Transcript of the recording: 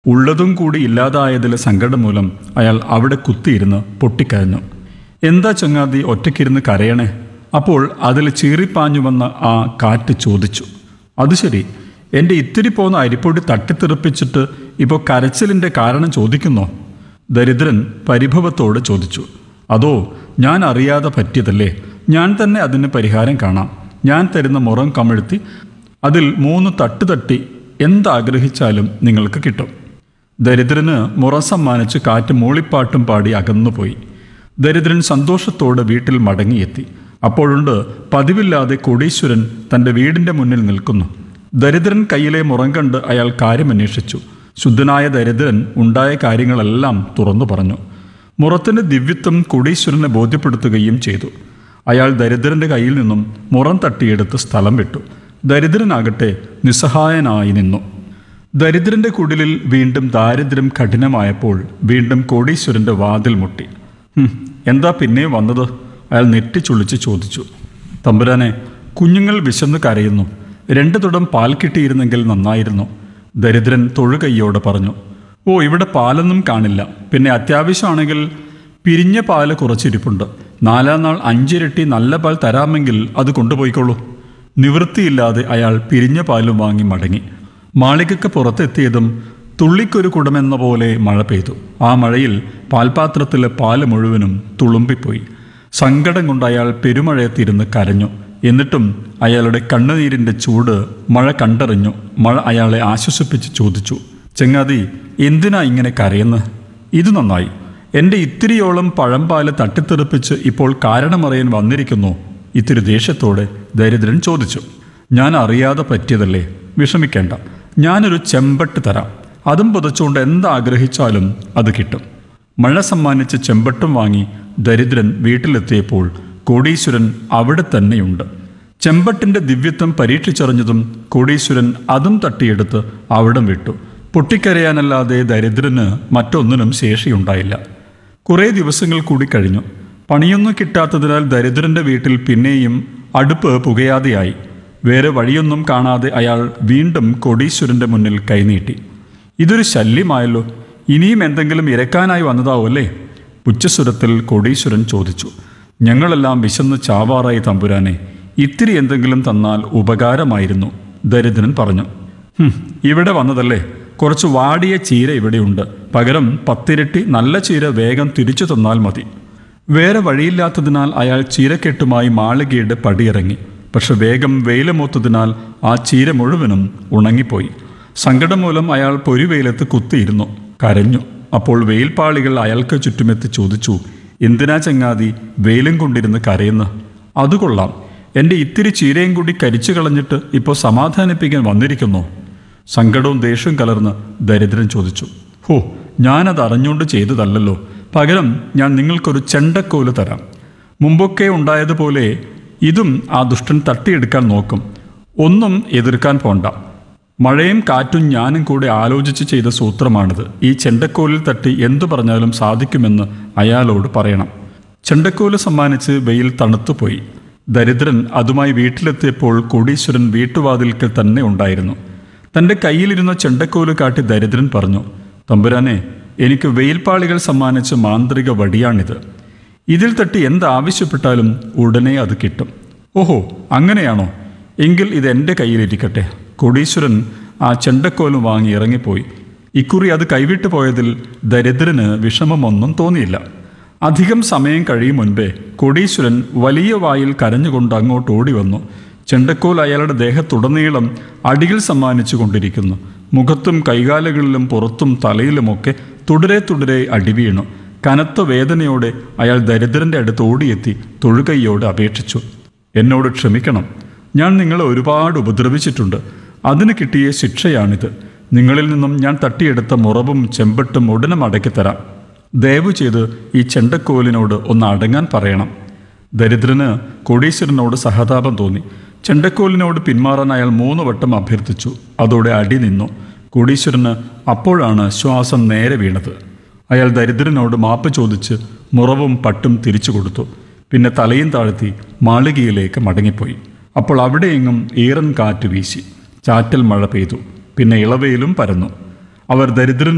ഉള്ളതും കൂടി ഇല്ലാതായതിലെ സങ്കടം മൂലം അയാൾ അവിടെ കുത്തിയിരുന്ന് പൊട്ടിക്കരഞ്ഞു എന്താ ചങ്ങാതി ഒറ്റയ്ക്കിരുന്ന് കരയണേ അപ്പോൾ അതിൽ ചീറിപ്പാഞ്ഞു വന്ന ആ കാറ്റ് ചോദിച്ചു അത് ശരി എൻ്റെ ഇത്തിരി പോന്ന അരിപ്പൊടി തട്ടിത്തെറിപ്പിച്ചിട്ട് ഇപ്പോൾ കരച്ചിലിൻ്റെ കാരണം ചോദിക്കുന്നോ ദരിദ്രൻ പരിഭവത്തോട് ചോദിച്ചു അതോ ഞാൻ അറിയാതെ പറ്റിയതല്ലേ ഞാൻ തന്നെ അതിന് പരിഹാരം കാണാം ഞാൻ തരുന്ന മുറം കമഴ്ത്തി അതിൽ മൂന്ന് തട്ട് തട്ടി എന്താഗ്രഹിച്ചാലും നിങ്ങൾക്ക് കിട്ടും ദരിദ്രന് മുറ സമ്മാനിച്ച് കാറ്റ് മൂളിപ്പാട്ടും പാടി അകന്നുപോയി ദരിദ്രൻ സന്തോഷത്തോടെ വീട്ടിൽ മടങ്ങിയെത്തി അപ്പോഴുണ്ട് പതിവില്ലാതെ കോടീശ്വരൻ തൻ്റെ വീടിൻ്റെ മുന്നിൽ നിൽക്കുന്നു ദരിദ്രൻ കയ്യിലെ മുറം കണ്ട് അയാൾ കാര്യമന്വേഷിച്ചു ശുദ്ധനായ ദരിദ്രൻ ഉണ്ടായ കാര്യങ്ങളെല്ലാം തുറന്നു പറഞ്ഞു മുറത്തിൻ്റെ ദിവ്യത്വം കോടീശ്വരനെ ബോധ്യപ്പെടുത്തുകയും ചെയ്തു അയാൾ ദരിദ്രന്റെ കയ്യിൽ നിന്നും മുറം തട്ടിയെടുത്ത് സ്ഥലം വിട്ടു ദരിദ്രനാകട്ടെ നിസ്സഹായനായി നിന്നു ദരിദ്രന്റെ കുടിലിൽ വീണ്ടും ദാരിദ്ര്യം കഠിനമായപ്പോൾ വീണ്ടും കോടീശ്വരന്റെ വാതിൽ മുട്ടി "ഹും, എന്താ പിന്നെ വന്നത് അയാൾ നെറ്റിച്ചുളിച്ച് ചോദിച്ചു തമ്പുരാനെ കുഞ്ഞുങ്ങൾ വിശന്ന് കരയുന്നു രണ്ട് തുടം പാൽ കിട്ടിയിരുന്നെങ്കിൽ നന്നായിരുന്നു ദരിദ്രൻ തൊഴുകയ്യോടെ പറഞ്ഞു ഓ ഇവിടെ പാലൊന്നും കാണില്ല പിന്നെ അത്യാവശ്യമാണെങ്കിൽ പിരിഞ്ഞ പാല് കുറച്ചിരിപ്പുണ്ട് നാലാം നാൾ അഞ്ചിരട്ടി നല്ല പാൽ തരാമെങ്കിൽ അത് കൊണ്ടുപോയിക്കോളൂ നിവൃത്തിയില്ലാതെ അയാൾ പിരിഞ്ഞ പാലും വാങ്ങി മടങ്ങി മാളികയ്ക്ക് പുറത്തെത്തിയതും തുള്ളിക്കൊരു കുടമെന്ന പോലെ മഴ പെയ്തു ആ മഴയിൽ പാൽപാത്രത്തിലെ പാല് മുഴുവനും തുളുമ്പിപ്പോയി സങ്കടം കൊണ്ട് അയാൾ പെരുമഴയത്തിരുന്ന് കരഞ്ഞു എന്നിട്ടും അയാളുടെ കണ്ണുനീരിൻ്റെ ചൂട് മഴ കണ്ടറിഞ്ഞു മഴ അയാളെ ആശ്വസിപ്പിച്ച് ചോദിച്ചു ചെങ്ങാതി എന്തിനാ ഇങ്ങനെ കരയുന്നത് ഇത് നന്നായി എൻ്റെ ഇത്തിരിയോളം പഴംപാല് തട്ടിത്തെറിപ്പിച്ച് ഇപ്പോൾ കാരണമറിയാൻ വന്നിരിക്കുന്നു ഇത്തിരി ദേഷ്യത്തോടെ ദരിദ്രൻ ചോദിച്ചു ഞാൻ അറിയാതെ പറ്റിയതല്ലേ വിഷമിക്കേണ്ട ഞാനൊരു ചെമ്പട്ട് തരാം അതും പുതച്ചുകൊണ്ട് എന്താഗ്രഹിച്ചാലും അത് കിട്ടും മഴ സമ്മാനിച്ച ചെമ്പട്ടും വാങ്ങി ദരിദ്രൻ വീട്ടിലെത്തിയപ്പോൾ കോടീശ്വരൻ അവിടെ തന്നെയുണ്ട് ചെമ്പട്ടിന്റെ ദിവ്യത്വം പരീക്ഷിച്ചറിഞ്ഞതും കോടീശ്വരൻ അതും തട്ടിയെടുത്ത് അവിടം വിട്ടു പൊട്ടിക്കരയാനല്ലാതെ ദരിദ്രന് മറ്റൊന്നിനും ശേഷിയുണ്ടായില്ല കുറേ ദിവസങ്ങൾ കൂടി കഴിഞ്ഞു പണിയൊന്നും കിട്ടാത്തതിനാൽ ദരിദ്രന്റെ വീട്ടിൽ പിന്നെയും അടുപ്പ് പുകയാതെയായി വേറെ വഴിയൊന്നും കാണാതെ അയാൾ വീണ്ടും കോടീശ്വരന്റെ മുന്നിൽ കൈനീട്ടി ഇതൊരു ശല്യമായല്ലോ ഇനിയും എന്തെങ്കിലും ഇരക്കാനായി വന്നതാവല്ലേ പുച്ഛസ്വരത്തിൽ കോടീശ്വരൻ ചോദിച്ചു ഞങ്ങളെല്ലാം വിശന്ന് ചാവാറായി തമ്പുരാനെ ഇത്തിരി എന്തെങ്കിലും തന്നാൽ ഉപകാരമായിരുന്നു ദരിദ്രൻ പറഞ്ഞു "ഹും, ഇവിടെ വന്നതല്ലേ കുറച്ച് വാടിയ ചീര ഇവിടെയുണ്ട് പകരം പത്തിരട്ടി നല്ല ചീര വേഗം തിരിച്ചു തന്നാൽ മതി വേറെ വഴിയില്ലാത്തതിനാൽ അയാൾ ചീരക്കെട്ടുമായി മാളികയുടെ പടിയിറങ്ങി പക്ഷെ വേഗം വെയിലമൂത്തതിനാൽ ആ ചീര മുഴുവനും ഉണങ്ങിപ്പോയി സങ്കടം മൂലം അയാൾ പൊരിവെയിലത്ത് കുത്തിയിരുന്നു കരഞ്ഞു അപ്പോൾ വെയിൽപ്പാളികൾ അയാൾക്ക് ചുറ്റുമെത്തി ചോദിച്ചു എന്തിനാ ചങ്ങാതി വെയിലും കൊണ്ടിരുന്ന് കരയുന്ന അത് കൊള്ളാം എൻ്റെ ഇത്തിരി ചീരയും കൂടി കരിച്ചു കളഞ്ഞിട്ട് ഇപ്പോൾ സമാധാനിപ്പിക്കാൻ വന്നിരിക്കുന്നു സങ്കടവും ദേഷ്യവും കലർന്ന് ദരിദ്രൻ ചോദിച്ചു ഹോ ഞാനത് അറിഞ്ഞുകൊണ്ട് ചെയ്തതല്ലല്ലോ പകരം ഞാൻ നിങ്ങൾക്കൊരു ചെണ്ടക്കോല് തരാം മുമ്പൊക്കെ ഉണ്ടായതുപോലെ ഇതും ആ ദുഷ്ടൻ തട്ടിയെടുക്കാൻ നോക്കും ഒന്നും എതിർക്കാൻ പോണ്ട മഴയും കാറ്റും ഞാനും കൂടെ ആലോചിച്ച് ചെയ്ത സൂത്രമാണിത് ഈ ചെണ്ടക്കോലിൽ തട്ടി എന്തു പറഞ്ഞാലും സാധിക്കുമെന്ന് അയാളോട് പറയണം ചെണ്ടക്കോല് സമ്മാനിച്ച് വെയിൽ തണുത്തുപോയി ദരിദ്രൻ അതുമായി വീട്ടിലെത്തിയപ്പോൾ കോടീശ്വരൻ വീട്ടുവാതിൽക്കൽ തന്നെ ഉണ്ടായിരുന്നു തൻ്റെ കയ്യിലിരുന്ന ചെണ്ടക്കോല് കാട്ടി ദരിദ്രൻ പറഞ്ഞു തമ്പുരാനെ എനിക്ക് വെയിൽപ്പാളികൾ സമ്മാനിച്ച മാന്ത്രിക വടിയാണിത് ഇതിൽ തട്ടി എന്താവശ്യപ്പെട്ടാലും ഉടനെ അത് കിട്ടും ഓഹോ അങ്ങനെയാണോ എങ്കിൽ ഇത് എൻ്റെ കയ്യിലിരിക്കട്ടെ കോടീശ്വരൻ ആ ചെണ്ടക്കോലും വാങ്ങി ഇറങ്ങിപ്പോയി ഇക്കുറി അത് കൈവിട്ടു പോയതിൽ ദരിദ്രന് വിഷമമൊന്നും തോന്നിയില്ല അധികം സമയം കഴിയും മുൻപേ കോടീശ്വരൻ വലിയ വായിൽ കരഞ്ഞുകൊണ്ട് അങ്ങോട്ട് ഓടി വന്നു ചെണ്ടക്കോൽ അയാളുടെ ദേഹത്തുടനീളം അടികൾ സമ്മാനിച്ചു കൊണ്ടിരിക്കുന്നു മുഖത്തും കൈകാലുകളിലും പുറത്തും തലയിലുമൊക്കെ തുടരെ തുടരെ അടി വീണു കനത്ത വേദനയോടെ അയാൾ ദരിദ്രന്റെ അടുത്ത് ഓടിയെത്തി തൊഴുകൈയോട് അപേക്ഷിച്ചു എന്നോട് ക്ഷമിക്കണം ഞാൻ നിങ്ങളെ ഒരുപാട് ഉപദ്രവിച്ചിട്ടുണ്ട് അതിന് കിട്ടിയ ശിക്ഷയാണിത് നിങ്ങളിൽ നിന്നും ഞാൻ തട്ടിയെടുത്ത മുറവും ചെമ്പട്ടും ഉടനെ മടക്കിത്തരാം ദയവ് ചെയ്ത് ഈ ചെണ്ടക്കോലിനോട് ഒന്ന് അടങ്ങാൻ പറയണം ദരിദ്രന് കോടീശ്വരനോട് സഹതാപം തോന്നി ചെണ്ടക്കോലിനോട് പിന്മാറാൻ അയാൾ മൂന്ന് വട്ടം അഭ്യർത്ഥിച്ചു അതോടെ അടി നിന്നു കോടീശ്വരന് അപ്പോഴാണ് ശ്വാസം നേരെ വീണത് അയാൾ ദരിദ്രനോട് മാപ്പ് ചോദിച്ച് മുറവും പട്ടും തിരിച്ചു കൊടുത്തു പിന്നെ തലയും താഴ്ത്തി മാളികയിലേക്ക് മടങ്ങിപ്പോയി അപ്പോൾ അവിടെയെങ്ങും ഈറൻ കാറ്റ് വീശി ചാറ്റൽ മഴ പെയ്തു പിന്നെ ഇളവയിലും പരന്നു അവർ ദരിദ്രന്